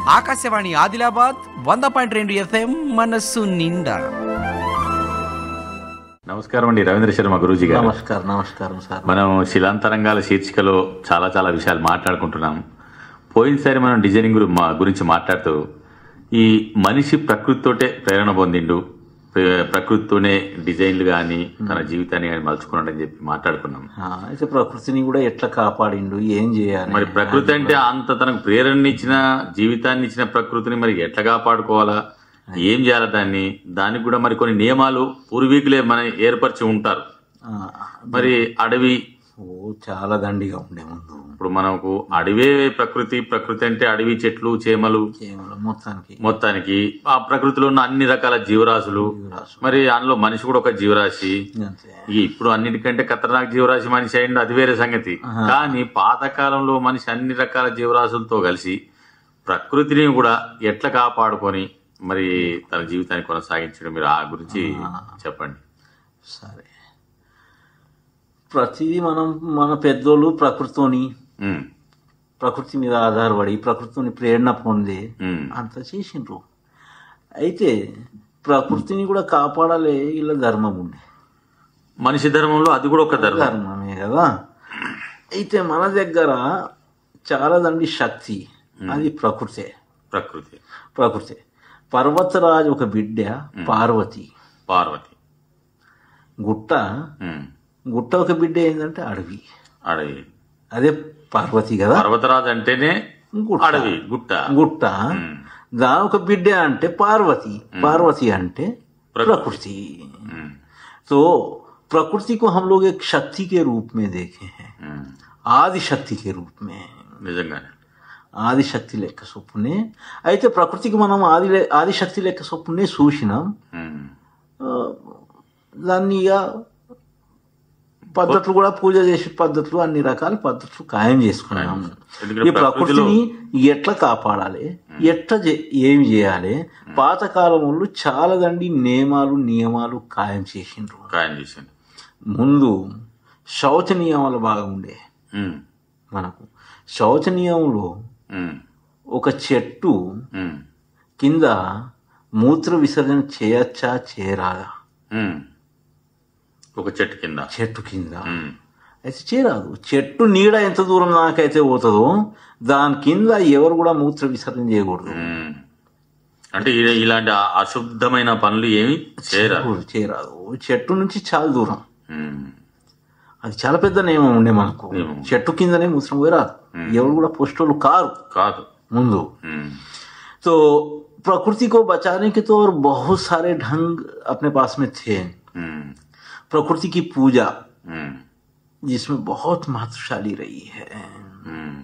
ఆకాశవాణి ఆదిలాబాద్ వంద పాయింట్ రెండు ఎఫ్ఎం మనస్సు నిండా నమస్కారం అండి రవీంద్ర శర్మ గురూజీ గారు నమస్కారం నమస్కారం సార్ మనం శిలాంతరంగాల శీర్షికలో చాలా చాలా విషయాలు మాట్లాడుకుంటున్నాం పోయినసారి మనం డిజైనింగ్ గురి- మా గురించి మాట్లాడుతూ ఈ మనిషి ప్రకృతితోటే ప్రేరణ పొందిండు ప్ర- ప్రకృతితోనే డిజైన్లు కానీ తన జీవితాన్ని కానీ మలుచుకున్నాడని చెప్పి మాట్లాడుకున్నాం ఆ, అయితే ప్రకృతిని కూడా ఎట్లా కాపాడిండు ఏం చేయాలి మరి ప్రకృతి అంటే అంత తనకు ప్రేరణ ఇచ్చిన జీవితాన్ని ఇచ్చిన ప్రకృతిని మరి ఎట్లా కాపాడుకోవాలా ఏం చేయాలి దాన్ని దానికి కూడా మరి కొన్ని నియమాలు పూర్వీకులే మన ఏర్పరిచి ఉంటారు ఆ, మరి అడవి ఓ చాలా దండిగా ఉండే ముందు ఇప్పుడు మనకు అడవే ప్రకృతి ప్రకృతి అంటే అడవి చెట్లు చేమలు కేవలం మొత్తానికి మొత్తానికి ఆ ప్రకృతిలో ఉన్న అన్ని రకాల జీవరాశులు జీవరాశులు. మరి అందులో మనిషి కూడా ఒక జీవరాశి అంతే ఈ ఇప్పుడు అన్నిటికంటే ఖతర్నాక్ జీవరాశి మనిషి అయింది అది వేరే సంగతి కానీ పాతకాలంలో మనిషి అన్ని రకాల జీవరాశులతో కలిసి ప్రకృతిని కూడా ఎట్లా కాపాడుకొని మరి తన జీవితాన్ని కొనసాగించడం మీరు ఆ గురించి చెప్పండి సరే ప్రతిదీ మనం మన పెద్దోళ్ళు ప్రకృతితోని ఉమ్, ప్రకృతి మీద ఆధారపడి ప్రకృతిని ప్రేరణ పొంది ఉమ్, అంత చేసిండ్రు అయితే ప్రకృతిని కూడా కాపాడాలి ఇలా ధర్మం ఉండే మనిషి ధర్మంలో అది కూడా ఒక ధర్మం ధర్మమే కదా అయితే మన దగ్గర చాలా దండి శక్తి అది ప్రకృతే ప్రకృతి ప్రకృతి పర్వతరాజు ఒక బిడ్డ పార్వతి పార్వతి గుట్ట ఉమ్, గుట్ట ఒక బిడ్డ ఏంటంటే అడవి అడవి అదే పార్వతి కదా పర్వతరాజు అంటేనే గుట్ట అడవి గుట్ట గుట్ట ఉమ్, దాని ఒక బిడ్డ అంటే పార్వతి పార్వతి అంటే प्रकृति ఉమ్, तो प्रकृति को हम लोग एक शक्ति के रूप में देखे हैं ఉమ్, ఆది శక్తి के रूप में నిజంగానే ఆది శక్తి లెక్క చొప్పునే అయితే ప్రకృతికి మనం ఆది లే- ఆది శక్తి లెక్క చొప్పునే చూసినాం ఉమ్, ఆ, దాన్ని ఇక పద్ధతులు కూడా పూజ చేసే పద్ధతులు అన్ని రకాల పద్ధతులు ఖాయం చేసుకున్నాం ఎందుకంటే ఈ ప్రకృతిని ఎట్లా కాపాడాలి ఎట్లా చే- ఏమి చేయాలి పాతకాలంలో చాలా దండి నియమాలు నియమాలు ఖాయం చేసిండ్రు ఖాయం చేసింది ముందు శౌచ నియమాలు బాగా ఉండే ఉమ్, మనకు శౌచ నియమంలో ఉమ్, ఒక చెట్టు ఉమ్, కింద మూత్ర విసర్జన చేయచ్చా చేయరాదా ఉమ్. ఒక చెట్టు కింద చెట్టు కింద ఉమ్, అయితే చేయరాదు చెట్టు నీడ ఎంత దూరం నాకైతే పోతుందో దాని కింద ఎవరు కూడా మూత్ర విసర్జన చేయకూడదు ఉమ్. అంటే ఇలా- ఇలాంటి అ- అశుద్ధమైన పనులు ఏమి చేయరాదు చేయరాదు చెట్టు నుంచి చాలా దూరం ఉమ్, అది చాలా పెద్ద నియమం ఉండే మనకు నియమం. చెట్టు కిందనే మూత్రం పోయరాదు ఎవరు కూడా పుష్టలు కారు కాదు ముందు ఉమ్, तो प्रकृति को बचाने के तो और बहुत सारे ढंग अपने पास में थे ఉమ్, प्रकृति की पूजा ఉమ్, जिसमें बहुत महत्वशाली रही है ఉమ్.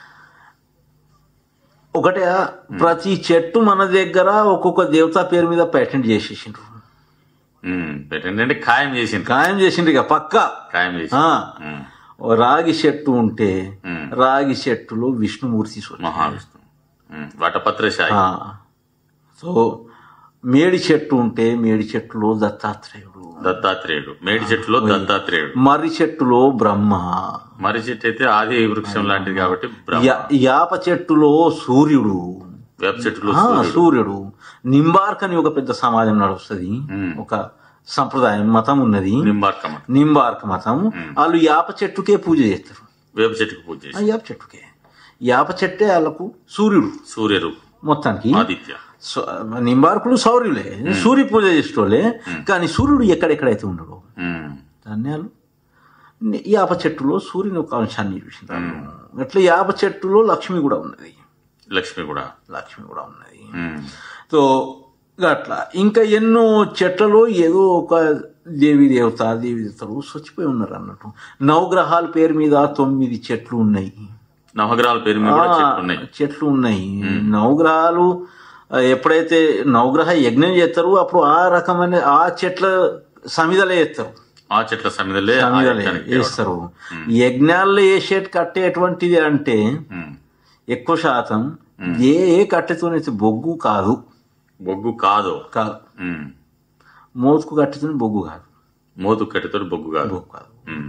ఒకటే ప్రతి చెట్టు మన దగ్గర ఒక్కొక్క దేవతా పేరు మీద పేటెంట్ చేసేసిండ్రు ఉమ్, పెట్టండి అంటే ఖాయం చేసింది ఖాయం చేసిండ్రు ఇక పక్క ఖాయం చేసి ఆ, ఉమ్, ఓ రాగి చెట్టు ఉంటే ఉమ్. రాగి చెట్టులో విష్ణుమూర్తి సూర్యుడు. మహావిష్ణు ఉమ్, వటపత్రశాయి ఆ సో మేడి చెట్టు ఉంటే మేడి చెట్టులో దత్తాత్రేయుడు దత్తాత్రేయుడు మేడి చెట్టులో దత్తాత్రేయుడు మర్రి చెట్టులో బ్రహ్మ మర్రి చెట్టు అయితే ఆది వృక్షం లాంటిది కాబట్టి బ్రహ్మ యా- యాప చెట్టులో సూర్యుడు వేప చెట్టులో ఆ, సూర్యుడు. సూర్యుడు నింబార్క్ అని ఒక పెద్ద సమాజం నడుస్తుంది మ్మ్. ఒక సంప్రదాయం మతం ఉన్నది నింబార్కమ్మ నింబార్క్ మతం వాళ్ళు యాప చెట్టుకే పూజ చేస్తారు వేప చెట్టుకు పూజ ఆ చేసి యాప చెట్టుకే యాప చెట్టే వాళ్ళకు సూర్యుడు సూర్యరు మొత్తానికి ఆదిత్య సో- నింబార్కులు సౌర్యులే సూర్య పూజ చేసేటోళ్ళే కానీ సూర్యుడు ఎక్కడెక్కడైతే ఉండడు ఉమ్, ధాన్యాలు ని- యాప చెట్టులో సూర్యుని ఒక అంశాన్ని చూసింటారు అట్లా యాప చెట్టులో లక్ష్మి కూడా ఉన్నది లక్ష్మి కూడా లక్ష్మి కూడా ఉన్నది ఉమ్, సో అట్లా ఇంకా ఎన్నో చెట్లలో ఏదో ఒక దేవి దేవత దేవి దేవతలు స్వచ్చిపోయి ఉన్నారు అన్నట్టు నవగ్రహాల పేరు మీద తొమ్మిది చెట్లు ఉన్నాయి నవగ్రహాల పేరు మీద కూడా చెట్లు ఉన్నాయి ఆ, చెట్లు ఉన్నాయి నవగ్రహాలు ఆ, ఎప్పుడైతే నవగ్రహ యజ్ఞం చేస్తారో అప్పుడు ఆ రకమైన ఆ చెట్ల సమిదలే చేస్తారు ఆ చెట్ల సమిదలే ఆ సమిదలే యజ్ఞానికి వేస్తారు యజ్ఞాల్లో వేసేటి కట్టేటువంటిది అంటే ఉమ్, ఎక్కువ శాతం ఏ ఏ కట్టెతోనైతే బొగ్గు కాదు బొగ్గు కాదు కాదు ఉమ్, మోతుకు కట్టెతో బొగ్గు కాదు మోతు కట్టెతో బొగ్గు కాదు బొగ్గు కాదు ఉమ్,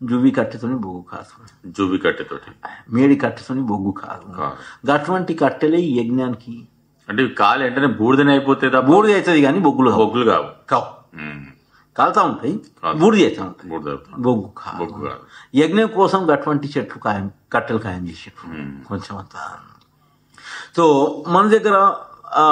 జువ్వి కట్టెతోని బొగ్గు కాదు జూబి కట్టెతోటి మేడి కట్టెతోని బొగ్గు కాదు కాదు. అటువంటి కట్టెలే ఈ యజ్ఞానికి అంటే ఇవి కాలి వెంటనే బూడిదనే అయిపోతే తప్ప బూడిద అవుతుంది కానీ బొగ్గులు కావు. బొగ్గులు కావు కావు ఉమ్. కాలుతా ఉంటాయి కాదు. బూడిద అవుతా ఉంటాయి బూడిద అవుతుంది. బొగ్గు కాదు బొగ్గు కాదు యజ్ఞం కోసం అటువంటి చెట్లు ఖాయం కట్టెలు ఖాయం చేసారు ఉమ్. కొంచెం అంతా సో మన దగ్గర ఆ,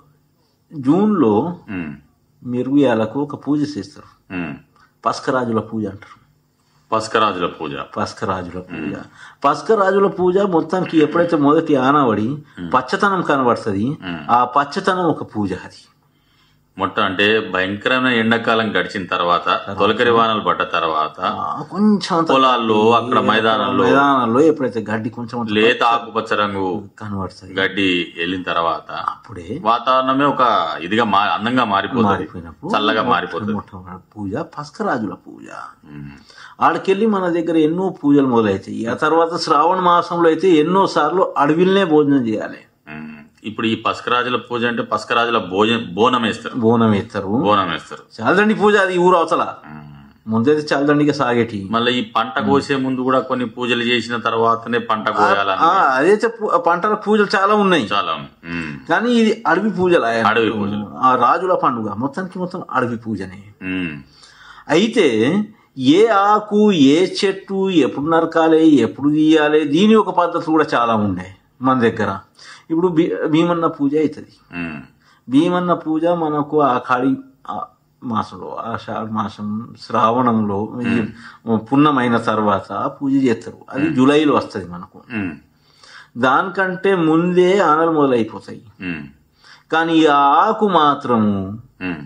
జూన్లో ఉమ్. మెరుగుయాలకు ఒక పూజ చేస్తారు ఉమ్. పస్కరాజుల పూజ అంటారు పస్కరాజుల పూజ పస్కరాజుల పూజ పస్కరాజుల పూజ మొత్తానికి ఎప్పుడైతే మొదటి ఆనవడి పచ్చతనం కనబడుతుంది ఆ పచ్చతనం ఒక పూజ అది మొట్ట అంటే భయంకరమైన ఎండాకాలం గడిచిన తర్వాత తొలకరి వానలు పడ్డ తర్వాత ఆ, కొంచెం అంత పొలాల్లో అక్కడ మైదానాల్లో మైదానాల్లో ఎప్పుడైతే గడ్డి కొంచెం అంత లేత ఆకుపచ్చ రంగు కనబడుతుంది గడ్డి వెళ్ళిన తర్వాత అప్పుడే వాతావరణమే ఒక ఇదిగా మా అందంగా మారిపోతుంది మారిపోయినప్పుడు చల్లగా మారిపోతుంది మొట్టమొదటి పూజ పస్కరాజుల పూజ ఉమ్. ఆడికెళ్ళి మన దగ్గర ఎన్నో పూజలు మొదలవుతాయి ఆ తర్వాత శ్రావణ మాసంలో అయితే ఎన్నో సార్లు అడవిలనే భోజనం చేయాలి ఉమ్. ఇప్పుడు ఈ పస్కరాజుల పూజ అంటే పస్కరాజుల భోజనం బోనం వేస్తారు బోనం ఎత్తారు బోనం వేస్తారు చాలదండి పూజ అది ఊరు అవతల ఉమ్. ముందైతే చాలదండిగా సాగేటి మళ్ళీ ఈ పంట కోసే ముందు కూడా కొన్ని పూజలు చేసిన తర్వాతనే పంట కోయాలని ఆ, అదైతే పు- పంటల పూజలు చాలా ఉన్నాయి చాలా ఉమ్. కానీ ఇది అడవి పూజలు ఆయన. అడవి పూజలు. ఆ రాజుల పండుగ మొత్తానికి మొత్తం అడవి పూజనే ఉమ్. అయితే ఏ ఆకు ఏ చెట్టు ఎప్పుడు నరకాలి ఎప్పుడు తీయాలి దీని ఒక పద్ధతులు కూడా చాలా ఉండే మన దగ్గర ఇప్పుడు భీ భీమన్న పూజ అవుతుంది ఉమ్. భీమన్న పూజ మనకు ఆ కాళీ ఆ మాసంలో ఆషాఢ మాసం శ్రావణంలో ఈ పున్నమైన తర్వాత పూజ చేస్తారు అది జూలైలో వస్తుంది మనకు ఉమ్. దానికంటే ముందే ఆనలు మొదలైపోతాయి ఉమ్. కానీ ఈ ఆకు మాత్రము ఉమ్.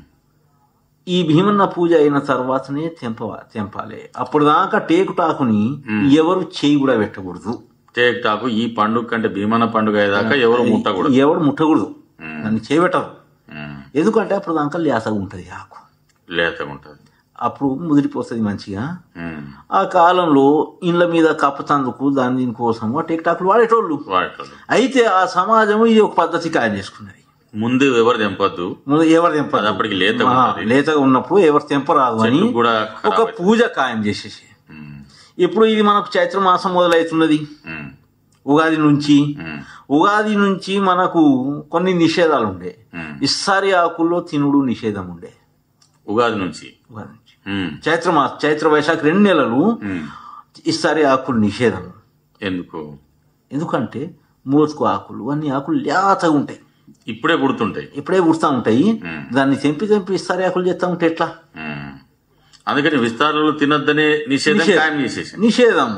ఈ భీమన్న పూజ అయిన తర్వాతనే తెంప తెంపాలి అప్పుడు దాకా టేకుటాకుని ఎవరు చేయి కూడా పెట్టకూడదు టేక్టాకు ఈ పండుగ కంటే భీమన పండుగ అయ్యేదాకా ఎవరు ముట్టకూడదు ఎవరు ముట్టకూడదు ఉమ్. దాన్ని చేయబెట్టరు ఉమ్. ఎందుకంటే అప్పుడు దాకా లేతగా ఉంటుంది ఆకు లేతగా ఉంటది అప్పుడు ముదిరిపోతుంది మంచిగా ఉమ్. ఆ కాలంలో ఇండ్ల మీద కప్పతందుకు దాని దీని కోసం టిక్టాక్లు వాడేటోళ్ళు వాడేటోళ్ళు అయితే ఆ సమాజం ఇది ఒక పద్ధతి ఖాయం చేసుకున్నది ముందు ఎవరు తెంపొద్దు ముందు ఎవరు తెంపరు అది అప్పటికి లేతగా ఆ, ఉంటది. లేతగా ఉన్నప్పుడు ఎవరు తెంపరాదు అని చెట్టు కూడా ఒక ఖరాబ్ పూజ ఖాయం చేసేసి ఉమ్. ఇప్పుడు ఇది మనకు చైత్ర మాసం మొదలవుతున్నది ఉమ్. ఉగాది నుంచి ఉమ్. ఉగాది నుంచి మనకు కొన్ని నిషేధాలు ఉండే ఉమ్. ఇస్సారి ఆకుల్లో తినుడు నిషేధం ఉండే ఉగాది నుంచి ఉగాది నుంచి ఉమ్. చైత్ర మాసం చైత్ర వైశాఖ రెండు నెలలు ఉమ్. ఇస్సారి ఆకులు నిషేధం ఎందుకు ఎందుకంటే మూతుకు ఆకులు అన్ని ఆకులు లేతగా ఉంటాయి ఇప్పుడే పుడుతుంటాయి ఇప్పుడే పుడతా ఉంటాయి మ్మ్. దాన్ని తెంపి తెంపి ఇస్సారి ఆకులు చేస్తా ఉంటే ఎట్లా ఉమ్. అందుకని విస్తారాలు తినొద్దనే నిషేధం నిషేధం. ఖాయం చేసేసి నిషేధము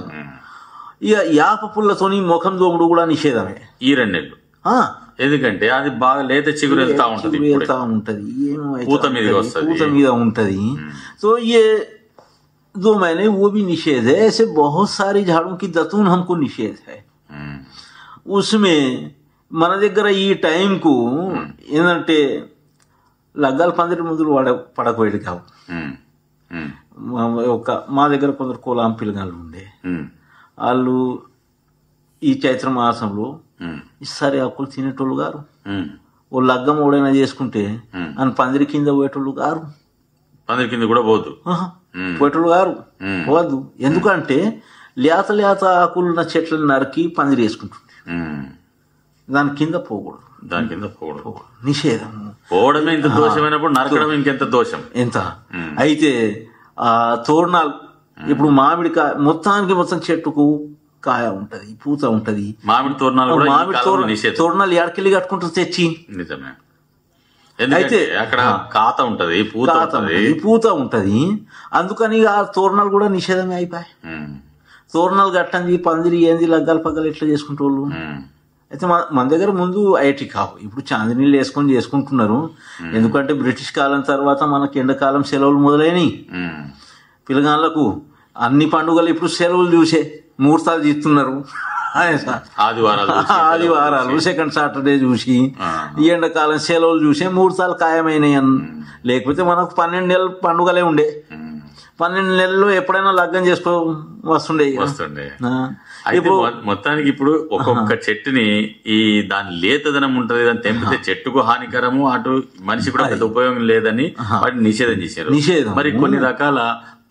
ఇక యాప పుల్లతోని ముఖం దోముడు కూడా నిషేధమే ఈ రెండు నెలలు ఆ, ఎందుకంటే అది బాగా లేత చిగురు వెళ్తా ఉంటది చిగురు ఇప్పుడే వెళ్తా ఉంటది ఏమో అయితే పూత మీదకి ఉంటది, వస్తది. పూత మీద ఉంటది तो ये जो मैंने वो भी निषेध है ऐसे बहुत सारी झाड़ों की दतून हमको निषेध है ఉమ్. उसमें మన దగ్గర ఈ టైంకు ఏంటంటే లగ్గాల పందిరి ముందు వాడ పడకపోయేది కావు ఉమ్. ఉమ్. మా- ఒక మా దగ్గర కొందరు కోలాం పిల్లగాళ్ళు ఉండే ఉమ్. వాళ్ళు ఈ చైత్ర మాసంలో ఉమ్. ఇస్సారి ఆకులు తినేటోళ్ళు గారు ఉమ్. ఓ లగ్గం ఓడైనా చేసుకుంటే మ్మ్. అని పందిరి కింద పోయేటోళ్ళు గారు పందిరి కింద కూడా పోదు ఆహా, మ్మ్. పోయేటోళ్ళు గారు మ్మ్. పోవద్దు ఎందుకంటే లేత లేత ఆకులున్న చెట్లను నరికి పందిరి వేసుకుంటుంది ఉమ్. దాని కింద పోకూడదు దాని కింద పోవడం పోకూడదు. నిషేధం పోవడమే ఇంత దోషమైనప్పుడు నరకడం ఇంకెంత దోషం ఎంత మ్మ్. అయితే ఆ తోరణాలు ఇప్పుడు మామిడికాయ మొత్తానికి మొత్తం చెట్టుకు కాయ ఉంటది పూత ఉంటది మామిడి తోరణాలు కూడా ఈ మామిడి కాలంలో తోరణ నిషేధం తోరణాలు ఎడకెళ్ళి కట్టుకుంటారు తెచ్చి నిజమే ఎందుకంటే అయితే- అక్కడ కాత ఉంటది పూత కాత ఉంటది ఉంటది, పూత ఉంటది అందుకని ఆ తోరణాలు కూడా నిషేధమే అయిపోయాయి ఉమ్. తోరణాలు కట్టండి పందిరి ఏంది లగ్గాలు పగ్గాలు ఎట్లా చేసుకుంటోళ్ళు ఉమ్. అయితే మన మన దగ్గర ముందు ఐటీ కావు ఇప్పుడు చాందినీళ్ళు వేసుకొని చేసుకుంటున్నారు ఎందుకంటే బ్రిటిష్ కాలం తర్వాత మనకి ఎండాకాలం సెలవులు మొదలైనవి ఉమ్. పిల్లగాళ్ళకు అన్ని పండుగలు ఇప్పుడు సెలవులు చూసే ముహూర్తాలు తీస్తున్నారు అదే సార్. ఆదివారాలు చూసి, ఆదివారాలు సెకండ్ సాటర్డే చూసి ఆ. ఈ ఎండాకాలం సెలవులు చూసే ముహూర్తాలు ఖాయమైనాయి అన్ లేకపోతే మనకు పన్నెండు నెలలు పండుగలే ఉండే ఉమ్. పన్నెండు నెలల్లో ఎప్పుడైనా లగ్గం చేసుకో వస్తుండే ఇక. వస్తుండే ఆ. అయితే ఇప్పుడు మొ- మొత్తానికి ఇప్పుడు ఒక్కొక్క చెట్టుని ఈ దాని లేతదనం ఉంటది దాన్ని తెంపితే చెట్టుకు హానికరము అటు మనిషి కూడా పెద్ద ఉపయోగం లేదని వాటిని నిషేధం చేశారు నిషేధం. మరి కొన్ని రకాల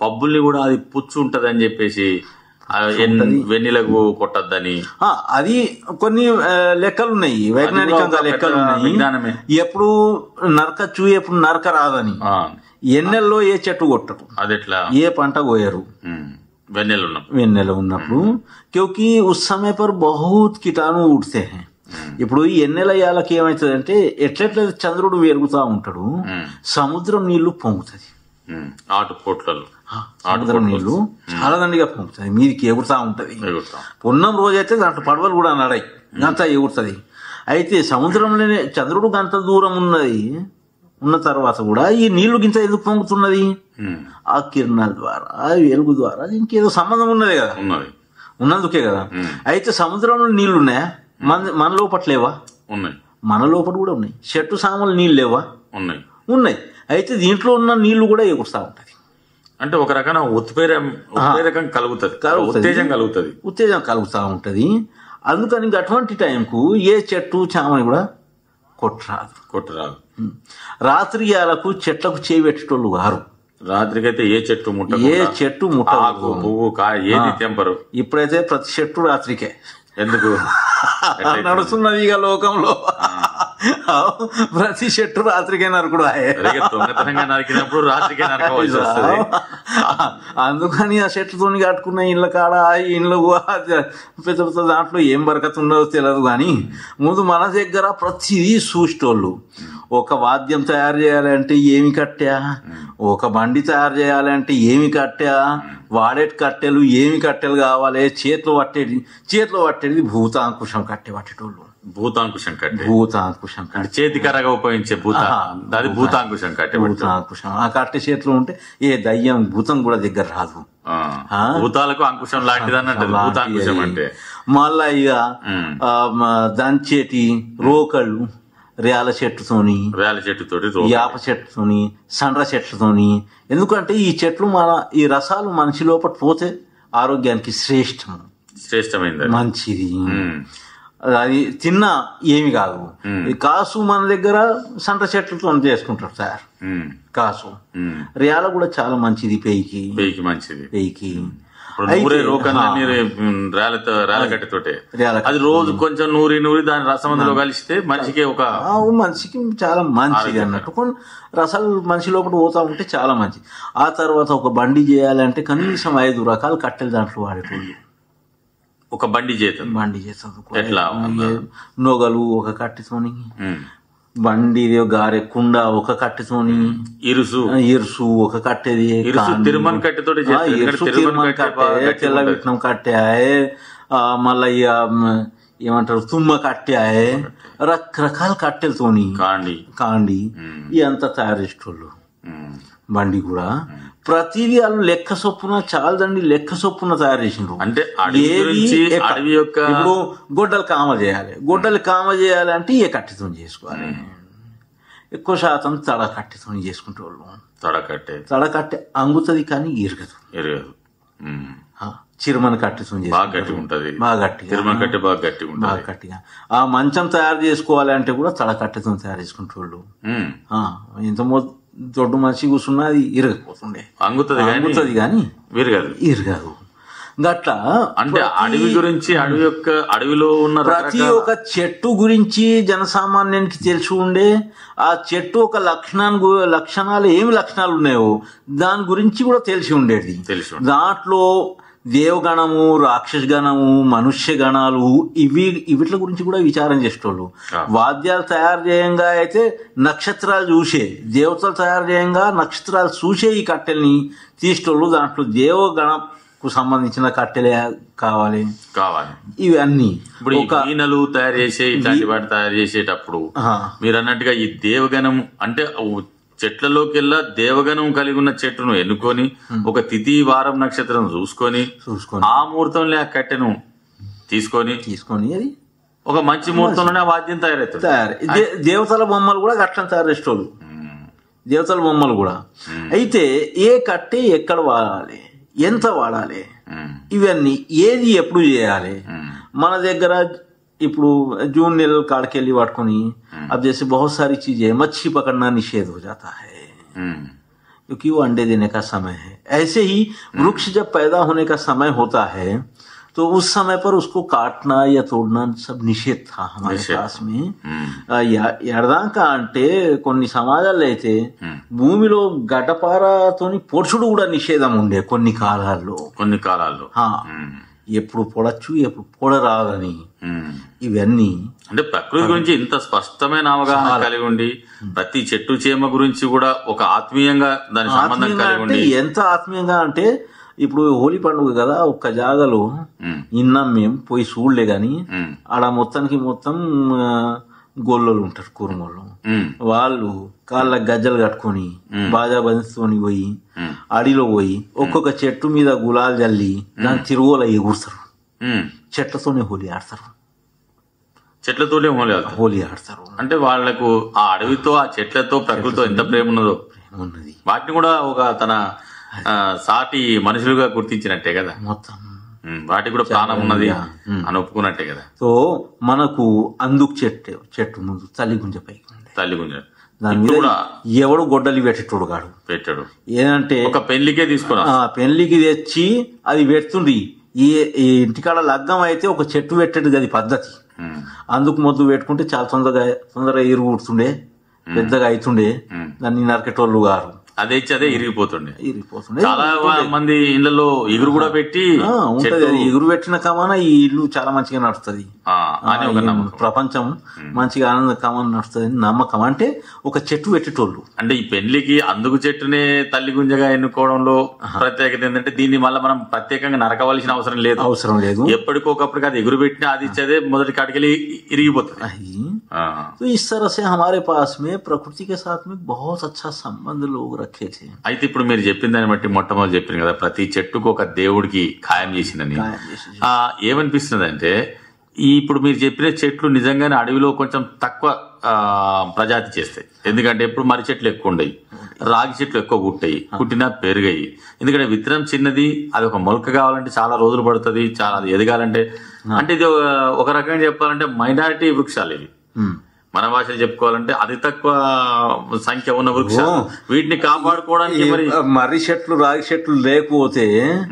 పబ్బుల్ని కూడా అది పుచ్చు ఉంటది అని చెప్పేసి ఆ ఎన్- వెన్నెలకు కొట్టద్దని ఆ, అది కొన్ని ఆ, లెక్కలు ఉన్నాయి వైజ్ఞానికంగా ఒక లెక్కలు పెద్ద ఉన్నాయి విజ్ఞానమే. ఎప్పుడు నరకచ్చు ఎప్పుడు నరక రాదని ఆ, ఎన్నెల్లో ఏ చెట్టు కొట్టరు అది ఎట్లా ఏ పంట కోయరు ఉమ్, వెన్నెలు ఉన్నాం వెన్నెల ఉన్నప్పుడు క్योंकि उस समय पर बहुत कीटाणु उठते हैं ఇప్పుడు ఈ ఎన్నెల యాలకి ఏమవుతుందంటే ఎట్లెట్ల చంద్రుడు వెలుగుతా ఉంటాడు ఉమ్, సముద్రం నీళ్లు పొంగుతుంది ఉమ్, ఆటు పోట్లలో సముద్రం నీళ్లు చాలా దండిగా పొంగుతుంది మీదికి ఎగురుతా ఉంటది ఎగురుతాం పున్నం రోజైతే దాంట్లో పడవలు కూడా నడయి గంత ఎగురుతుంది అయితే సముద్రంలోనే చంద్రుడు గంత దూరం ఉన్నది ఉన్న తర్వాత కూడా ఈ నీళ్లు గింత ఎందుకు పొంగుతున్నది ఉమ్, ఆ కిరణాల ద్వారా ఆ వెలుగు ద్వారా దీనికి ఏదో సంబంధం ఉన్నది కదా ఉన్నది ఉన్నందుకే కదా ఉమ్. అయితే సముద్రంలో నీళ్లు ఉన్నాయా మన మన లోపట లేవా ఉన్నాయి మన లోపల కూడా ఉన్నాయి చెట్టు సామలు నీళ్ళు లేవా ఉన్నాయి ఉన్నాయి అయితే దీంట్లో ఉన్న నీళ్లు కూడా ఎగురుతా ఉంటది అంటే ఒక రకమైన ఉత్ప్రేరం ఉత్ప్రేరకం కలుగుతుంది కలుగుతది. ఉత్తేజం కలుగుతుంది ఉత్తేజం కలుగుతూ ఉంటది అందుకని ఇంక అటువంటి టైంకు ఏ చెట్టు చామని కూడా కొట్టరాదు కొట్టరాదు రాత్రి యాలకు చెట్లకు చేయి పెట్టేటోళ్ళు గారు రాత్రికైతే ఏ చెట్టు ఏ ముట్టకుండా చెట్టు ఆకు ముట్టదు పువ్వు కాయ ఏది తెంపరు ఇప్పుడైతే ప్రతి చెట్టు రాత్రికే ఎందుకు ఎట్లయితే? నడుస్తున్నది ఇక లోకంలో ప్రతి చెట్టు రాత్రికే నరకుడు ఆయే అలాగే దొంగతనంగా నరికినప్పుడు రాత్రికే నరకవలసి వస్తుంది అందుకని ఆ చెట్లతో కట్టుకున్న ఇళ్ళ కాడ ఆ ఇళ్ళు పెద్ద పెద్ద దాంట్లో ఏం బరకత ఉండదో తెలియదు కానీ ముందు మన దగ్గర ప్రతిదీ చూసేటోళ్ళు ఒక వాద్యం తయారు చేయాలంటే ఏమి కట్టా ఒక బండి తయారు చేయాలంటే ఏమి కట్టా వాడేటి కట్టెలు ఏమి కట్టెలు కావాలి చేతిలో పట్టేది చేతిలో పట్టేది భూతాంకుశం కట్టె పట్టేటోళ్ళు భూతాంకుశం కట్టే భూతాంకుశం కట్టె అంటే చేతికరగా ఉపయోగించే భూత ఆహా. అది భూతాంకుశం కట్టే భూతాంకుశం ఆ కట్టె చేతిలో ఉంటే ఏ దయ్యం భూతం కూడా దగ్గర రాదు ఆ. ఆ? భూతాలకు అంకుశం లాంటిది అన్నట్టు భూతాంకుశం అంటే మళ్ళా ఇక ఉమ్. ఆ, మ- దంచేటి రోకళ్ళు రేల చెట్టుతోని వేల చెట్టుతోటి రో- యాప చెట్టుతోని సండ్ర చెట్లతోని ఎందుకంటే ఈ చెట్లు మన ఈ రసాలు మనిషి లోపల పోతే ఆరోగ్యానికి శ్రేష్టం శ్రేష్టమైంది అది. మంచిది ఉమ్. అది తిన్నా ఏమి కాదు ఉమ్. ఈ కాసు మన దగ్గర సండ్ర చెట్లతో చేసుకుంటారు సార్ ఉమ్. కాసు ఉమ్. రేల కూడా చాలా మంచిది పేయికి పేయికి మంచిది పేయికి ఇప్పుడు నూరే అయితే, రోకన్లన్నీ రేలతో రేల కట్టెతోటే రేల అది రోజు కొంచెం నూరి నూరి దాని రసమందులో కలిస్తే మనిషికి ఒక ఆ, మనిషికి చాలా మంచిది అన్నట్టు కొన్ని రసాలు మనిషి లోపల పోతా ఉంటే చాలా మంచిది ఆ తర్వాత ఒక బండి చేయాలంటే కనీసం ఐదు రకాల కట్టెలు దాంట్లో వాడేటోళ్ళు ఒక బండి చేతుంది బండి చేస్తుంది ఎట్లా? నొగలు ఒక కట్టెతోని ఉమ్. బండి గారె కుండ ఒక కట్టెతోని ఇరుసు ఆ, ఇరుసు ఒక కట్టెది ఇరుసు కాండి. తిరుమన్ కట్టెతోటి ఆ, చేస్తారు. ఎందుకంటే ఇరుసు తిరుమన్ తిరుమన్ కట్టె బాగా కట్టె గట్టిగా తెల్ల ఉంటది. విట్నం కట్టె ఆ, మళ్ళా ఇక మ్, ఏమంటారు తుమ్మ కట్టె రకరకాల కట్టెలతోని కాండి కాండి ఉమ్. ఇదంతా తయారు చేసేటోళ్ళు ఉమ్. బండి కూడా ప్రతిదీ వాళ్ళు లెక్క చొప్పున చాలదండి లెక్క చొప్పున తయారు చేసిండ్రు అంటే అడవి ఏది గురించి ఎక్క- అడవి యొక్క ఇప్పుడు గొడ్డలు కామ చేయాలి గొడ్డలు కామ చేయాలంటే ఏ కట్టెతో చేసుకోవాలి ఎక్కువ శాతం తడ కట్టెతో చేసుకుంటే వాళ్ళు తొడకట్టే తడ కట్టె అంగుతుంది కానీ ఇరగదు ఎరగదు ఉమ్. ఆ, చిరుమని కట్టెతో బాగా గట్టిగా ఉంటది బాగా గట్టిగా తిరుమల కట్టె బాగా గట్టిగా బాగా ఉంటది గట్టిగా ఆ మంచం తయారు చేసుకోవాలి అంటే కూడా తడ కట్టెతో తయారు చేసుకుంటే వాళ్ళు ఉమ్. ఆ, ఇంత మొ- దొడ్డు మనిషి కూర్చున్నా అది ఇరగపోతుండే అంగుతుంది కానీ అంగుతుంది కానీ విరగదు ఇరగదు గట్లా అంటే అడవి గురించి అడవి యొక్క అడవిలో ఉన్న ప్రతి రకరకాల ఒక్క చెట్టు గురించి జనసామాన్యానికి తెలిసి ఉండే ఆ చెట్టు ఒక లక్షణాన్ని గు- లక్షణాలు ఏమి లక్షణాలు ఉన్నాయో దాని గురించి కూడా తెలిసి ఉండేది తెలిసి ఉంటుంది. దాంట్లో దేవగణము రాక్షస గణము మనుష్య గణాలు ఇవి వీటి గురించి కూడా విచారం చేసేటోళ్ళు ఆ. వాద్యాలు తయారు చేయంగా అయితే నక్షత్రాలు చూసే దేవతలు తయారు చేయంగా నక్షత్రాలు చూసే ఈ కట్టెల్ని తీసేటోళ్ళు దాంట్లో దేవగణకు సంబంధించిన కట్టెలే కావాలి కావాలి ఇవన్నీ ఇప్పుడు ఈ ఒక వీణలు తయారు చేసే ఇట్లాంటి వాటి తయారు చేసేటప్పుడు ఆ, మీరు అన్నట్టుగా ఈ దేవగణం అంటే ఉ- చెట్లలోకెల్లా దేవగణం కలిగి ఉన్న చెట్టును ఎన్నుకొని ఒక తిథి వారం నక్షత్రం చూసుకొని చూసుకొని ఆ ముహూర్తంలో ఆ కట్టెను తీసుకొని తీసుకొని అది ఒక మంచి ముహూర్తంలోనే ఆ వాద్యం తయారవుతుంది తయారు దే- దేవతల బొమ్మలు కూడా అట్లా తయారు చేసేటోళ్ళు ఉమ్. దేవతల బొమ్మలు కూడా అయితే ఏ కట్టె ఎక్కడ వాడాలి ఎంత వాడాలి ఉమ్. ఇవన్నీ ఏది ఎప్పుడు చేయాలి ఉమ్. మన దగ్గర ఇప్పుడు जून నెల काट के लिए पట్టుకొని अब जैसे बहुत सारी चीजें मच्छी पकड़ना निषेध हो जाता है ఉమ్. क्योंकि वो अंडे देने का समय है ऐसे ही वृक्ष जब पैदा होने का समय होता है तो उस समय पर उसको काटना या तोड़ना सब निषेध था हमारे నిషేధం. पास में ఆ, ఎ- ఎడదాకా అంటే కొన్ని సమాజాల్లో అయితే భూమిలో గడ్డపారతోని పొడుచుడు కూడా నిషేధం ఉండే కొన్ని కాలాల్లో కొన్ని కాలాల్లో ఆ, ఉమ్. ఎప్పుడు పొడచ్చు ఎప్పుడు పొడరాదని ఉమ్. ఇవన్నీ అంటే ప్రకృతి గురించి ఇంత స్పష్టమైన అవగాహన కలిగి ఉండి ప్రతి చెట్టు చేమ గురించి కూడా ఒక ఆత్మీయంగా దాని సంబంధం ఆత్మీయంగా కలిగి అంటే ఉండి ఎంత ఆత్మీయంగా అంటే ఇప్పుడు హోలీ పండుగ కదా ఒక్క జాగలో ఉమ్. ఇన్నాం మేము పోయి చూడలే గాని ఉమ్. ఆడ మొత్తానికి మొత్తం ఆ, గొల్లోళ్ళు ఉంటారు కురుమోళ్ళు ఉమ్. వాళ్ళు కాళ్ళ గజ్జలు కట్టుకొని బాజా బంతితోని పోయి ఉమ్. అడిలో పోయి ఒక్కొక్క చెట్టు మీద గులాలు చల్లి దాని తిరుగుల ఎగురుతారు ఉమ్. చెట్లతోనే హోలీ ఆడతారు చెట్లతోనే హోలీ ఆడతారు హోలీ ఆడతారు అంటే వాళ్లకు ఆ అడవితో ఆ చెట్లతో ప్రకృతితో ఎంత ప్రేమ ఉన్నదో ఉన్నది వాటిని కూడా ఒక తన ఆ, సాటి మనుషులుగా గుర్తించినట్టే కదా మొత్తం ఉమ్. వాటికి కూడా ప్రాణం ఉన్నది అని ఒప్పుకున్నట్టే కదా సో మనకు అందుకు చెట్టు చెట్టు ముందు తల్లి గుంజ పైకి ఉండే తల్లి గుంజ దాని ఇప్పుడు మీద కూడా ఎవడు గొడ్డలి పెట్టేటోడు కాడు పెట్టాడు ఏంటంటే ఒక పెళ్లికే తీసుకున్నా ఆ పెళ్లికి తెచ్చి అది పెడుతుండ్రి ఈ ఈ ఇంటికాడ లగ్గం అయితే ఒక చెట్టు పెట్టేది అది పద్ధతి అందుకు మొద్దు పెట్టుకుంటే చాలా తొందరగా తొందరగా ఇరుగు కుడుతుండే పెద్దగా అవుతుండే దాన్ని నరకెటోళ్ళు గారు అదే ఇచ్చి అదే ఇరిగిపోతుండే ఇరిగిపోతుండే చాలా మంది ఇళ్లలో ఇగురు కూడా పెట్టి ఆ, ఉంటది చెట్టు అది ఎగురు పెట్టిన కమాన ఈ ఇల్లు చాలా మంచిగా నడుస్తుంది ఆ, అని ఒక నమ్మకం ప్రపంచం మంచిగా ఆనందకమని నడుస్తుంది నమ్మకం అంటే ఒక చెట్టు పెట్టేటోళ్ళు అంటే ఈ పెళ్లికి అందుకు చెట్టునే తల్లి గుంజగా ఎన్నుకోవడంలో ప్రత్యేకత ఏంటంటే దీన్ని మళ్ళీ మనం ప్రత్యేకంగా నరకవలసిన అవసరం లేదు అవసరం లేదు ఎప్పటికొకప్పటికి అది ఎగురు పెట్టినా అది ఇచ్చేదే మొదటి కాటికెళ్ళి ఇరిగిపోతుంది आई ఆ. तो इस तरह से हमारे पास में प्रकृति के साथ में बहुत अच्छा संबंध लोग रखे थे అయితే ఇప్పుడు మీరు చెప్పిన దాన్ని బట్టి మొట్టమొదటి చెప్పింది కదా ప్రతి చెట్టుకు ఒక దేవుడికి ఖాయం చేసిందని ఖాయం చేసి- ఆ, ఏమనిపిస్తుంది అంటే ఈ ఇప్పుడు మీరు చెప్పిన చెట్లు నిజంగానే అడవిలో కొంచెం తక్కువ ఆ, ప్రజాతి చేస్తాయి ఎందుకంటే ఎప్పుడు మర్రి చెట్లు ఎక్కువ ఉండయి రాగి చెట్లు ఎక్కువ పుట్టాయి పుట్టినా పెరిగాయి ఎందుకంటే విత్తనం చిన్నది అది ఒక మొలక కావాలంటే చాలా రోజులు పడుతుంది చాలా అది ఎదగాలంటే అంటే ఇది ఒక- ఒక రకంగా చెప్పాలంటే మైనారిటీ వృక్షాలు ఇవి हम्म, మన భాషలో చెప్పుకోవాలంటే అతి తక్కువ సంఖ్య ఉన్న వృక్షాలు వీటిని కాపాడుకోవడానికి మరి ఈ మర్రి చెట్లు రాగి చెట్లు లేకపోతే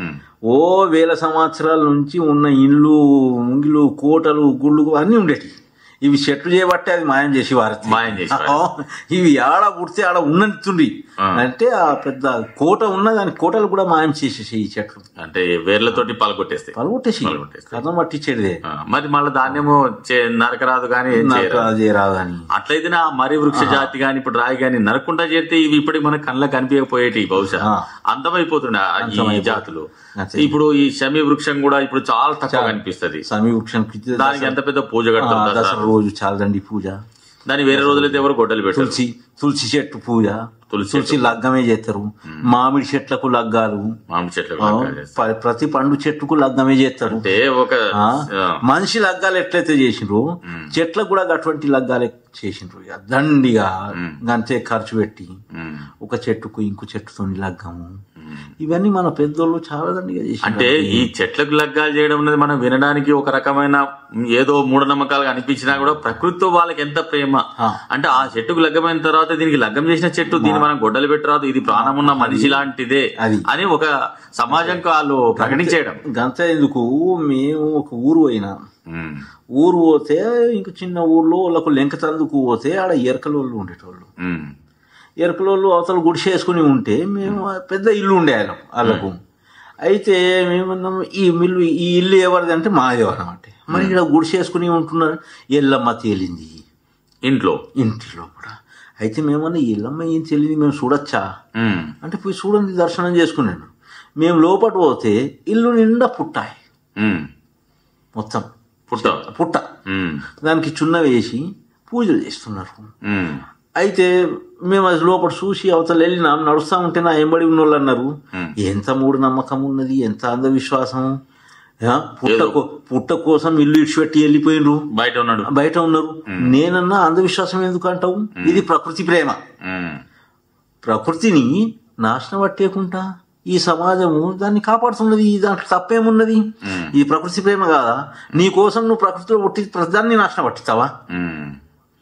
ఓ వేల సంవత్సరాల నుంచి ఉన్న ఇండ్లు ముంగిలు కోటలు గుళ్ళు అన్ని ఉండేటి ఇవి చెట్లు చేయబట్టే అది మాయం చేసి వారి మాయం చేసి వారు. ఇవి ఆడ పుడితే ఆడ ఉన్నట్టుండి అంటే ఆ పెద్ద కోట ఉన్న దాని కోటలు కూడా మాయం చేసేసి ఈ చెట్లు అంటే వేర్లతోటి పాల్గొట్టేస్తాయి పలగొట్టేసి పలగొట్టేసి. కథం పట్టించేదే ఆ, మరి మళ్ళీ ధాన్యము చే- నరకరాదు కానీ ఏం నాకు చేయరాదు అది రాదని అట్లయితే ఆ మరి వృక్ష జాతి గాని ఇప్పుడు రాయి గాని నరకుండా చేస్తే ఇవి ఇప్పటికి మన కళ్ళ కనిపించకపోయేటి బహుశా ఆ. అంతమైపోతుండే ఆ- ఈ అంతమైపోతుంది. జాతులు అంతే. ఇప్పుడు ఈ శమి వృక్షం కూడా ఇప్పుడు చాలా తక్కువ కనిపిస్తది సమీ వృక్షంకి దానికి ఎంత పెద్ద పూజ కడతాం దసరా దసరా రోజు చాలదండి పూజ దాని వేరే రోజులైతే ఎవరు గొడ్డలు పెట్టారు తులసి తులసి చెట్టు పూజ తులసి తులసి లగ్గమే చేస్తారు మామిడి చెట్లకు లగ్గాలు మామిడి చెట్లు ఆ, ప- ప్రతి పండు చెట్టుకు లగ్గమే చేస్తారు అంటే ఒక ఆ, ఆ, మనిషి లగ్గాలు ఎట్లయితే చేసిండ్రు చెట్లకు కూడా అటువంటి లగ్గాలే చేసిండ్రు ఇక దండిగా అంతే ఖర్చు పెట్టి ఉమ్. ఒక చెట్టుకు ఇంకో చెట్టుతో లగ్గము ఇవన్నీ మన పెద్దోళ్ళు చాలా దండిగా చేసిండ్రు అంటే ఈ చెట్లకు లగ్గాలు చేయడం అనేది మనం వినడానికి ఒక రకమైన ఏదో మూఢనమ్మకాలుగా అనిపించినా కూడా ప్రకృతితో వాళ్ళకి ఎంత ప్రేమ ఆ. అంటే ఆ చెట్టుకు లగ్గమైన తర్వాత దీనికి లగ్గం చేసిన చెట్టు దీన్ని మనం గొడ్డలు పెట్టరాదు ఇది ప్రాణమున్న మనిషి లాంటిదే అది. అని ఒక సమాజంకి వాళ్ళు ప్రకటించేయడం గంత ఎందుకు మేము ఒక ఊరు పోయినా ఉమ్. ఊరు పోతే ఇంక చిన్న ఊర్లో వాళ్ళకు లెంక తందుకు పోతే ఆడ ఎరకల వాళ్ళు ఉండేటోళ్ళు ఉమ్. ఎరకల వాళ్ళు అవతల గుడిసేసుకుని ఉంటే మేము ఆ పెద్ద ఇల్లు ఉండే వాళ్ళం వాళ్ళకు అయితే మేమన్నాం ఈ మిల్లు ఈ ఇల్లు ఎవరిది అంటే మాది అనమాట మరి ఇక్కడ గుడిసేసుకుని ఉంటున్నారు ఎల్లమ్మ తేలింది ఇంట్లో ఇంటి లోపల అయితే మేమన్నా ఈ ఎల్లమ్మ ఏం తేలింది మేము చూడొచ్చా ఉమ్. అంటే పోయి చూడండి దర్శనం చేసుకున్నాను మేము లోపల పోతే ఇల్లు నిండా పుట్టాయి ఉమ్. మొత్తం పుట్ట పుట్ట ఉమ్. దానికి చున్న వేసి పూజలు చేస్తున్నారు ఉమ్. అయితే మేము అది లోపల చూసి అవతల వెళ్ళినాం నడుస్తా ఉంటే నా ఎంబడి ఉన్నోళ్ళు అన్నారు ఎంత మూఢ నమ్మకం ఉన్నది ఎంత అంధవిశ్వాసం ఆ, పుట్ట కో- పుట్ట కోసం ఇల్లు ఇడిచిపెట్టి వెళ్ళిపోయినరు బయట ఉన్నాడు బయట ఉన్నారు నేనన్నా అంధవిశ్వాసం ఎందుకు అంటావు ఇది ప్రకృతి ప్రేమ ఉమ్. ప్రకృతిని నాశనం పట్టేయకుండా ఈ సమాజము దాన్ని కాపాడుతున్నది దాంట్లో తప్పేమున్నది ఈ ప్రకృతి ప్రేమ కాదా నీ కోసం నువ్వు ప్రకృతిలో పుట్టి ప్రతిదాన్ని నాశనం పట్టిస్తావా ఉమ్.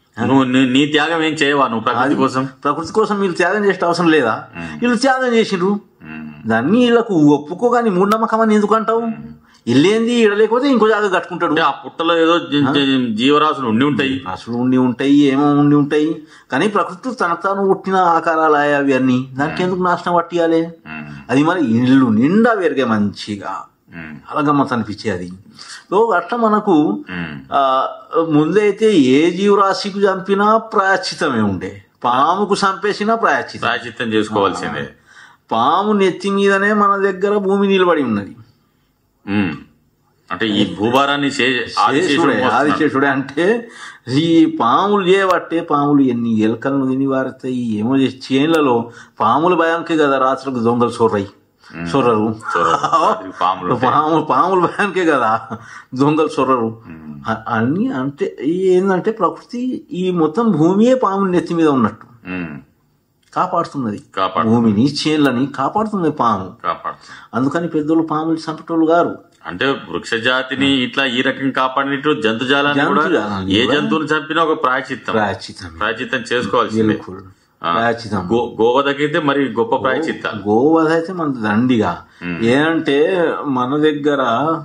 నువ్వు నీ- నీ త్యాగం ఏం చేయవా నువ్వు ప్రకృతి కోసం ప్రకృతి కోసం మీరు త్యాగం చేసే అవసరం లేదా వీళ్ళు త్యాగం చేసిండ్రు ఉమ్. దాన్ని వీళ్ళకు ఒప్పుకోగాని మూఢనమ్మకం అని ఎందుకు అంటావు ఇల్లేంది ఈడ లేకపోతే ఇంకో జాగా కట్టుకుంటాడు అంటే ఆ పుట్టలో ఏదో జీ- జీ- జీవరాశులు ఉండి ఉంటాయి అసలు ఉండి ఉంటాయి ఏమో ఉండి ఉంటాయి కానీ ప్రకృతి తనకు తాను పుట్టిన ఆకారాలు అయ్యా అవి అన్ని దానికి ఎందుకు నాశనం పట్టియాలి ఉమ్. అది మరి ఇల్లు నిండా పెరిగే మంచిగా ఉమ్. అలా గమ్మత్ అనిపించేది అది సో అట్లా మనకు ఉమ్. ఆ, ముందైతే ఏ జీవరాశికి చంపినా ప్రాయశ్చితమే ఉండే పాముకు చంపేసినా ప్రాయశ్చితం ప్రాయచిత్తం చేసుకోవాల్సిందే పాము నెత్తి మీదనే మన దగ్గర భూమి నిలబడి ఉన్నది ఉమ్. అంటే ఈ భూభారాన్ని చే- ఆదిశేషుడు శేషుడే మోస్తున్నాడు. ఆదిశేషుడే అంటే ఈ పాములు చేయబట్టే పాములు ఎన్ని ఎలకలను తిని వారుతాయి ఏమో చేసి చేన్లలో పాముల భయానికే కదా రాత్రులకు దొంగలు చొర్రయి చొర్రరు చొరవ. రాత్రికి పాములు ఉంటాయి. పాము పాముల భయానికే కదా దొంగలు చొర్రరు అ- అన్ని అంటే ఈ ఏంటంటే ప్రకృతి ఈ మొత్తం భూమియే పాముల నెత్తి మీద ఉన్నట్టు ఉమ్. కాపాడుతున్నది కాపాడు భూమిని చేన్లని కాపాడుతున్నది పాము కాపాడుతుంది అందుకని పెద్దోళ్ళు పాములు చంపేటోళ్ళు గారు అంటే వృక్ష జాతిని ఇట్లా ఈ రకం కాపాడినట్టు జంతుజాలాన్ని కూడా జంతుజాలాన్ని ఏ కూడా జంతువుని చంపినా ఒక ప్రాయచిత్తం ప్రాయశ్చితం ప్రాయచిత్తం చేసుకోవాల్సిందే బిల్కుల్ ఆ. ప్రాయశ్చితం గో గోవదకైతే మరి గొప్ప ప్రాయచిత్తాలు గోవధ అయితే మన దండిగా ఏంటంటే మన దగ్గర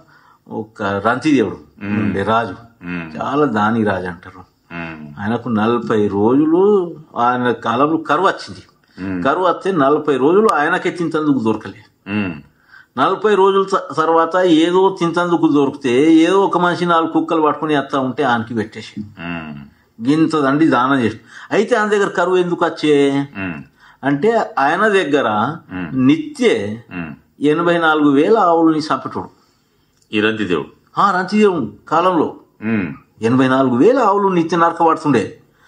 ఒక రంతిదేవుడు ఉండే రాజు ఉమ్. చాలా దాని రాజు అంటారు ఉమ్. ఆయనకు నలభై రోజులు ఆయన కాలంలో కరువు వచ్చింది ఉమ్. కరువు వస్తే నలభై రోజులు ఆయనకే తింతందుకు దొరకలే ఉమ్. నలభై రోజుల త- తర్వాత ఏదో తింతందుకు దొరికితే ఏదో ఒక మనిషి నాలుగు కుక్కలు పట్టుకుని వస్తా ఉంటే ఆయనకి పెట్టేసి ఉమ్. గింత దండి దానం చేసి అయితే ఆయన దగ్గర కరువు ఎందుకు వచ్చే ఉమ్. అంటే ఆయన దగ్గర మ్. నిత్యే ఉమ్. ఎనభై నాలుగు వేల ఆవులని చంపేటోడు ఈ రంతి దేవుడు ఆ రంతిదేవుడు కాలంలో ఉమ్. ఎనభై నాలుగు వేల ఆవులు నిత్య నరకబడుతుండే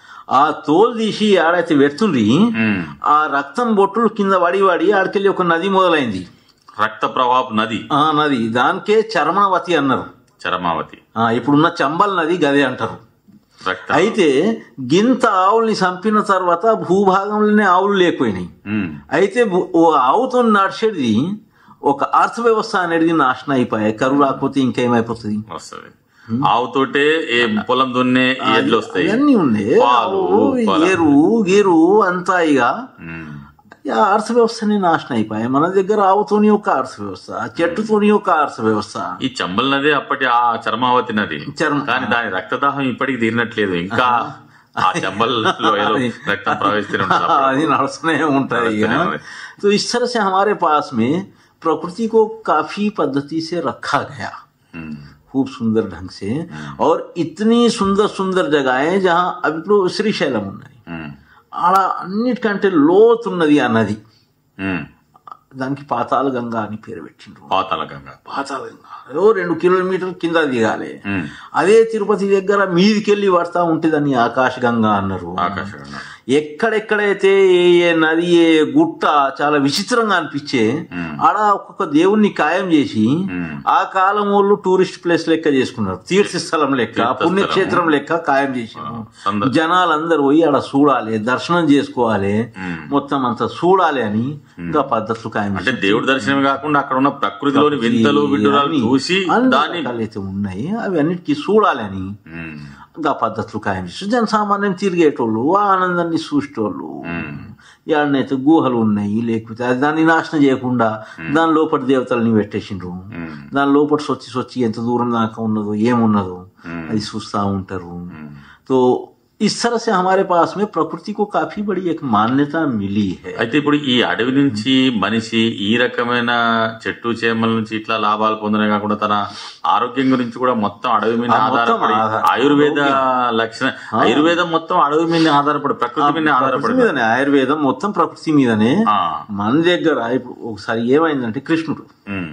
ఆ తోలు తీసి ఆడైతే పెడుతుండ్రి ఉమ్. ఆ రక్తం బొట్టులు కింద పడి పడి ఆడికెళ్ళి ఒక నది మొదలైంది రక్త ప్రవాహపు నది ఆ నది దానికే చర్మణవతి అన్నారు చరమావతి ఆ ఇప్పుడున్న చంబల్ నది గదే అంటారు రక్త అయితే గింత ఆవుల్ని చంపిన తర్వాత భూభాగంలోనే ఆవులు లేకపోయినాయి ఉమ్. అయితే భూ- ఓ ఆవుతో నడిచేది ఒక అర్థవ్యవస్థ అనేది నాశనం అయిపోయాయి కరువు రాకపోతే ఇంకేమైపోతుంది వస్తుంది ఆవుతోటే ఏ పొలం దున్నే ఈ ఎడ్లు వస్తాయి ఇవన్నీ ఉన్నాయి పాలు, ఆవు, పాల. ఏరు గీరు అంతా ఇక ఉమ్. ఆ అర్థవ్యవస్థని నాశనం అయిపోయాయి మన దగ్గర ఆవుతోని ఒక అర్థవ్యవస్థ చెట్టుతోని ఒక అర్థవ్యవస్థ ఈ చంబల్ నది అప్పటి ఆ చర్మావతి నది చర్మ కానీ దాని రక్తదాహం ఇప్పటికి తీరినట్లేదు ఇంకా ఆ చంబల్ లో ఏదో రక్తం ప్రవహిస్తూనే ఉంటుంది అప్పుడు. అది నడుస్తూనే ఉంటాయి ఇక नड़स्तूने होते। तो इस तरह से हमारे पास में प्रकृति को काफी पद्धति से रखा गया ఉమ్. खूब सुंदर ढंग से और इतनी सुंदर सुंदर जगहें जहाँ అవి ఇప్పుడు శ్రీశైలం ఉన్నది ఉమ్. ఆడ అన్నిటికంటే లోతున్నది ఆ నది ఉమ్. దానికి పాతాళ గంగా అని పేరు పెట్టిండ్రు పాతాళ గంగ పాతాళ గంగా ఏదో రెండు కిలోమీటర్ కింద దిగాలి ఉమ్. అదే తిరుపతి దగ్గర మీదికెళ్ళి పడతా ఉంటే దాన్ని ఆకాశ గంగా అన్నారు ఆకాశగంగ ఎక్కడెక్కడైతే ఏ ఏ నది ఏ గుట్ట చాలా విచిత్రంగా అనిపించే ఆడ ఒక్కొక్క దేవుణ్ణి ఖాయం చేసి ఉమ్. ఆ కాలం వాళ్ళు టూరిస్ట్ ప్లేస్ లెక్క చేసుకున్నారు తీర్థస్థలం లెక్క తీర్థస్థలం. పుణ్యక్షేత్రం లెక్క ఖాయం చేసారు సందర్ జనాలందరూ పోయి ఆడ చూడాలి దర్శనం చేసుకోవాలి ఉమ్. మొత్తం అంతా చూడాలి అని ఇంకా పద్ధతులు ఖాయం అంటే దేవుడి దర్శనం కాకుండా అక్కడ ఉన్న ప్రకృతిలోని వింతలు విడ్డూరాలు అన్ని- చూసి అన్ని దాన్ని రకాలైతే ఉన్నాయి అవి అన్నిటికీ చూడాలి అని ఉమ్. ఇంకా పద్ధతులు ఖాయం చేసి జనసామాన్యం తిరిగేటోళ్ళు ఆ ఆనందాన్ని చూసేటోళ్ళు ఉమ్. ఏడనైతే గుహలు ఉన్నాయి లేకపోతే అది దాన్ని నాశనం చేయకుండా దాని లోపల దేవతల్ని పెట్టేసిండ్రు ఉమ్. దాని లోపల సొచ్చి సొచ్చి ఎంత దూరం దాకా ఉన్నదో ఏమున్నదో అది చూస్తూ ఉంటారు तो इस तरह से हमारे पास में प्रकृति को काफी बड़ी एक मान्यता मिली है అయితే ఇప్పుడు ఈ అడవి నుంచి మనిషి ఈ రకమైన చెట్టు చేమల నుంచి ఇట్లా లాభాలు పొందడమే కాకుండా తన ఆరోగ్యం గురించి కూడా మొత్తం అడవి మీద ఆ, మొత్తం ఆధారపడి ఆధార- ఆయుర్వేద లక్షణ ఆయుర్వేదం మొత్తం అడవి మీద ఆధారపడి ప్రకృతి మీద ప్రకృతి ఆధారపడి మీదనే ఆయుర్వేదం మొత్తం ప్రకృతి మీదనే ఆ, మన దగ్గర ఇప్పుడు ఒకసారి ఏమైందంటే కృష్ణుడు ఉమ్.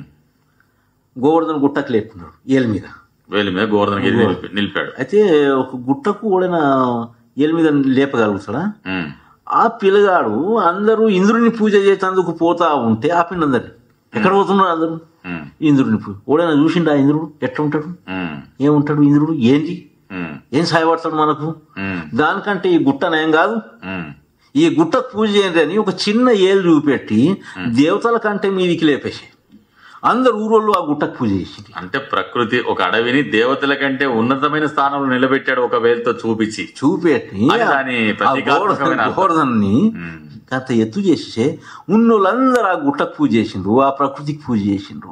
గోవర్ధన గుట్టకు లేపుకున్నాడు ఏలు మీద వేలి మీద గోవర్ధనగిరి నిలిపి- నిలిపాడు అయితే ఒక గుట్టకు కూడా ఏలు మీద లేపగలుగుతాడా ఉమ్. ఆ పిల్లగాడు అందరూ ఇంద్రుని పూజ చేసేందుకు పోతా ఉంటే ఆపిండు అందరు ఎక్కడ పోతున్నారు అందరూ ఉమ్. ఇంద్రుని పూజ ఓడైనా చూసిండా ఇంద్రుడు ఎట్లా ఉంటాడు ఉమ్. ఏముంటాడు ఇంద్రుడు ఏంది ఉమ్. ఏం సాయపడతాడు మనకు ఉమ్. దానికంటే ఈ గుట్ట నయం కాదు ఉమ్. ఈ గుట్ట పూజ చేయండి అని ఒక చిన్న ఏలు చూపెట్టి దేవతల కంటే మీదికి లేపేసి అందరు ఊరోళ్ళు ఆ గుట్టకు పూజ చేసింది అంటే ప్రకృతి ఒక అడవిని దేవతల కంటే ఉన్నతమైన స్థానంలో నిలబెట్టాడు ఒక వేలుతో చూపించి చూపెట్టి అది దాని ప్రతీకాత్మకమైన అర్థం. గోవర్ధన్ని ఉమ్, అంత ఎత్తు చేసి ఉన్నోళ్ళందరూ ఆ గుట్టకు పూజ చేసిండ్రు ఆ ప్రకృతికి పూజ చేసిండ్రు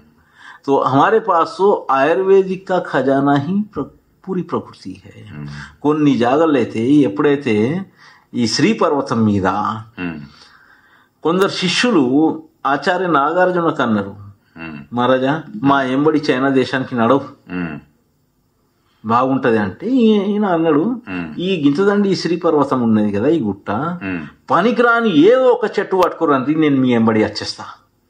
तो हमारे पास तो ఆయుర్వేదిక్ का ఖజానా ही ప్ర- పూరి ప్రకృతి है కొన్ని జాగలు అయితే ఎప్పుడైతే ఈ శ్రీ పర్వతం మీద ఉమ్, కొందరు శిష్యులు ఆచార్య నాగార్జునకు అన్నారు ఉమ్, మహారాజా మా ఎంబడి చైనా దేశానికి నడవు ఉమ్, బాగుంటది అంటే ఈ- ఈయన అన్నాడు ఉమ్, ఈ గింతదండి ఈ శ్రీ పర్వతం ఉన్నది కదా ఈ గుట్ట ఉమ్. పనికిరాని ఏదో ఒక చెట్టు పట్టుకోరండి నేను మీ ఎంబడి వచ్చేస్తా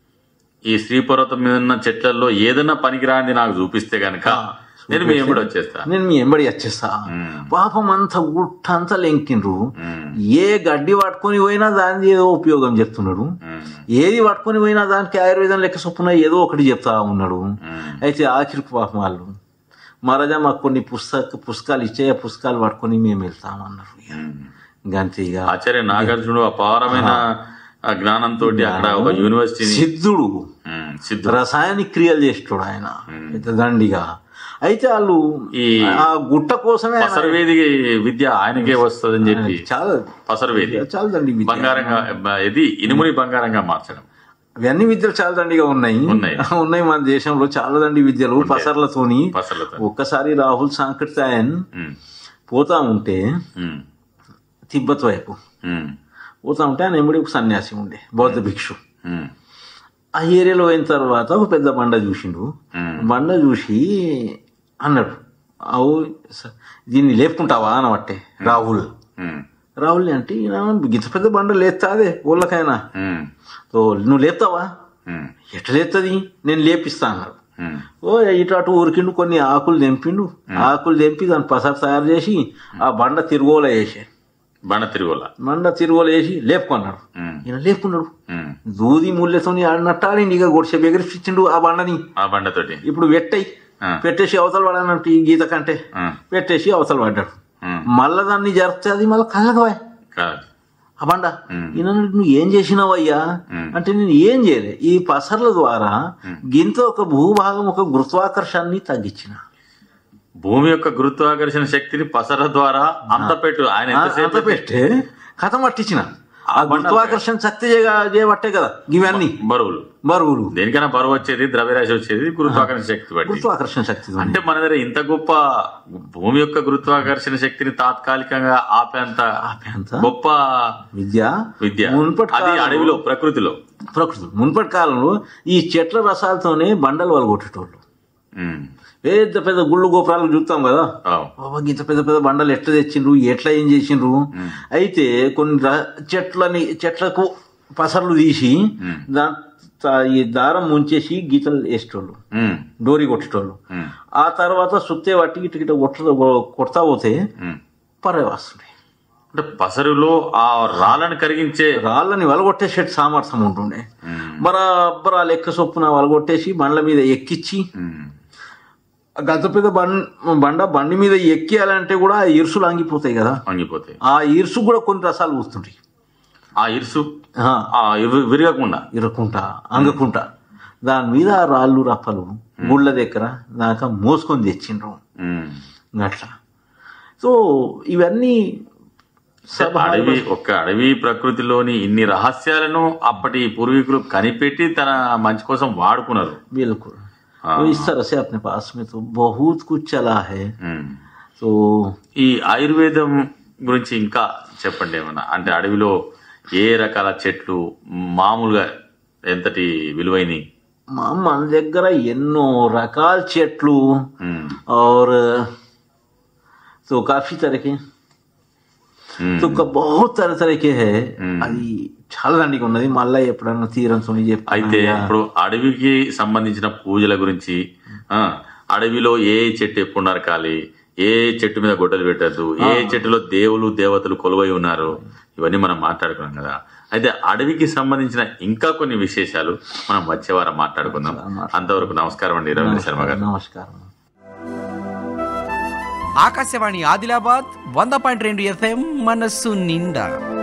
ఈ శ్రీపర్వతం మీద ఉన్న చెట్లలో ఏదైనా పనికిరాంది నాకు చూపిస్తే గనక నేను మీ ఎప్పుడు వచ్చేస్తా నేను మీ ఎంబడి వచ్చేస్తా ఉమ్, పాపం అంతా గుట్ట అంతా లెంకిండ్రు ఉమ్, ఏ గడ్డి పట్టుకొని పోయినా దాని ఏదో ఉపయోగం చెప్తున్నాడు ఉమ్, ఏది పట్టుకొని పోయినా దానికి ఆయుర్వేదం లెక్క చొప్పున ఏదో ఒకటి చెప్తా ఉన్నాడు ఉమ్. అయితే ఆఖరికి పాపం వాళ్ళు మహారాజా మాకు కొన్ని పుస్తక పుస్తకాలు ఇచ్చే ఆ పుస్తకాలు పట్టుకొని మేము వెళ్తామన్నారు ఇక. ఇంక అంతే ఇక ఆచార్య నాగార్జునుడు అపారమైన ఆ జ్ఞానంతో అక్కడ ఒక యూనివర్సిటీని సిద్ధుడు ఉమ్, సిద్ధు రసాయనిక క్రియలు చేస్తాడు ఆయన పెద్ద దండిగా అయితే వాళ్ళు ఈ ఆ గుట్ట కోసమే ఆయన- పసరవేది విద్య ఆయనకే వస్తుందని చెప్పి చాలా పసరవేది చాలా దండి విద్య. బంగారంగా బ- ఇది ఇనుముని బంగారంగా మార్చడం ఇవన్నీ విద్యలు చాలా దండిగా ఉన్నాయి ఉన్నాయి. ఉన్నాయి మన దేశంలో చాలా దండి విద్యలు పసర్లతోని పసర్లతో ఒక్కసారి రాహుల్ సాంకృతాయన్ ఉమ్, పోతా ఉంటే ఉమ్, తిబ్బత్ వైపు ఉమ్, పోతా ఉంటే ఆయన ఎమ్మడి ఒక సన్యాసి ఉండే బౌద్ధ భిక్షు ఉమ్, ఆ ఏరియాలో పోయిన తర్వాత ఒక పెద్ద బండ చూసిండు ఉమ్, బండ చూసి అన్నాడు అవు స- దీన్ని లేపుకుంటావా అనబట్టే రాహుల్ ఉమ్, రాహుల్ అంటే ఈయన గింత పెద్ద బండ లేస్తా అదే ఊళ్ళకైనా ఉమ్, సో నువ్వు లేపుతావా ఉమ్, ఎట్లా లేస్తుంది నేను లేపిస్తా అన్నాడు ఉమ్, ఓ ఇటు అటు ఊరికిండు కొన్ని ఆకులు తెంపిండు ఆకులు తెంపి దాని పసరు తయారు చేసి ఆ బండ తిరుగోల వేసి బండ తిరుగుల బండ తిరుగోల వేసి లేపుకున్నాడు ఉమ్, ఈయన లేపుకున్నాడు ఉమ్, దూది ముళ్ళతోని ఆడినట్టాడిండి ఇక గొడిసె ఎగిరిపించిండు ఆ బండని ఆ బండతోటి ఇప్పుడు పెట్టయి ఆ. పెట్టేసి అవతల పడానంటే ఈ గీత కంటే ఆ, పెట్టేసి అవతల పడ్డాడు ఉమ్, మళ్ళా దాన్ని జరిపితే అది మళ్ళీ కళ్ళకవాయ్ కాదు ఆ బండ ఉమ్. ఈయన అన్నాడు, నువ్వు ఏం చేసినావయ్యా ఉమ్. అంటే నేను ఏం చేయలే ఈ పసర్ల ద్వారా గింత ఒక భూభాగం ఒక గురుత్వాకర్షాన్ని తగ్గించిన భూమి యొక్క గురుత్వాకర్షణ శక్తిని పసర ద్వారా అంత పెట్టు ఆయన అంత ఎంతసేపు పెట్టే కథ పట్టించిన ఆ ఆ బండ గురుత్వాకర్షణ శక్తి చేయ- చేయబట్టే కదా ఇవన్నీ బరువులు బరువులు దేనికైనా బరువు వచ్చేది ద్రవ్యరాశి వచ్చేది గురుత్వాకర్షణ శక్తి బట్టి గురుత్వాకర్షణ శక్తి అంటే మన దగ్గర ఇంత గొప్ప భూమి యొక్క గురుత్వాకర్షణ శక్తిని తాత్కాలికంగా ఆపేంత అంత గొప్ప విద్య విద్య మునుపటి అది కాలంలో- అడవిలో ప్రకృతిలో ప్రకృతి మునుపటి కాలంలో ఈ చెట్ల రసాలతోనే బండలు వలగొట్టేటోళ్ళు ఉమ్. పెద్ద పెద్ద గుళ్ళు గోపురాలు చూస్తాం కదా అవు. బాబా ఇంత పెద్ద పెద్ద బండలు ఎట్లా తెచ్చిండ్రు ఎట్లా ఏం చేసిండ్రు అయితే కొన్ని ర- చెట్లని చెట్లకు పసర్లు తీసి ఉమ్. దా తా- ఈ దారం ముంచేసి గీతలు వేసేటోళ్ళు ఉమ్. డోరీ కొట్టేటోళ్ళు ఉమ్. ఆ తర్వాత సుత్తే పట్టి ఇటు ఇటు కొట్ట కొడతా పోతే ఉమ్. పర్రె వస్తుండే అంటే పసరులో ఆ రాళ్ళను కరిగించే రాళ్ళని వలగొట్టేసే సామర్థ్యం ఉంటుండే ఉమ్. బరాబర్ ఆ లెక్క చొప్పున వలగొట్టేసి బండ్ల మీద ఎక్కిచ్చి ఉమ్. గంత పెద్ద బండ్ బండ బండి మీద ఎక్కియాలంటే కూడా ఆ ఇరుసులు ఆంగిపోతాయి కదా వంగిపోతాయి ఆ ఇరుసు కూడా కొన్ని రసాలు పూస్తుంటాయి ఆ ఇరుసు ఆ, ఆ ఇవి- విరగకుండా ఇరుక్కుంటా అంగకుంటా దాని మీద ఆ రాళ్ళు రప్పలు గుళ్ళ దగ్గర దాకా మోసుకొని తెచ్చిండ్రు ఉమ్. అట్లా సో ఇవన్నీ సభ అడవి ఒక్క అడవి ప్రకృతిలోని ఇన్ని రహస్యాలను అప్పటి పూర్వీకులు కనిపెట్టి తన మంచి కోసం వాడుకున్నారు बिल्कुल हाँ। तो इस तरह से अपने पास में तो बहुत कुछ चला है ఉమ్. तो ఈ ఆయుర్వేదం గురించి ఇంకా చెప్పండి ఏమన్నా అంటే అడవిలో ఏ రకాల చెట్లు మామూలుగా ఎంతటి విలువైనవి మా మన దగ్గర ఎన్నో రకాల చెట్లు ఉమ్. और तो काफी तरह के ఉమ్. तो క- बहुत तरह तरह के है మ్మ్. అది చాలా దండిగా ఉన్నది మళ్ళీ ఎప్పుడన్నా తీరంతో అయితే ఇప్పుడు అడవికి సంబంధించిన పూజల గురించి ఆ అడవిలో ఏ చెట్టు ఎప్పుడు నరకాలి ఏ చెట్టు మీద గొడ్డలు పెట్టద్దు ఏ చెట్టులో దేవులు దేవతలు కొలువై ఉన్నారు ఇవన్నీ మనం మాట్లాడుకున్నాం కదా అయితే అడవికి సంబంధించిన ఇంకా కొన్ని విశేషాలు మనం వచ్చే వారం మాట్లాడుకుందాం అంతవరకు నమస్కారం అండి రవీంద్ర శర్మ గారు నమస్కారం ఆకాశవాణి ఆదిలాబాద్ వంద పాయింట్ రెండు ఎఫ్ఎం మనస్సు నిండా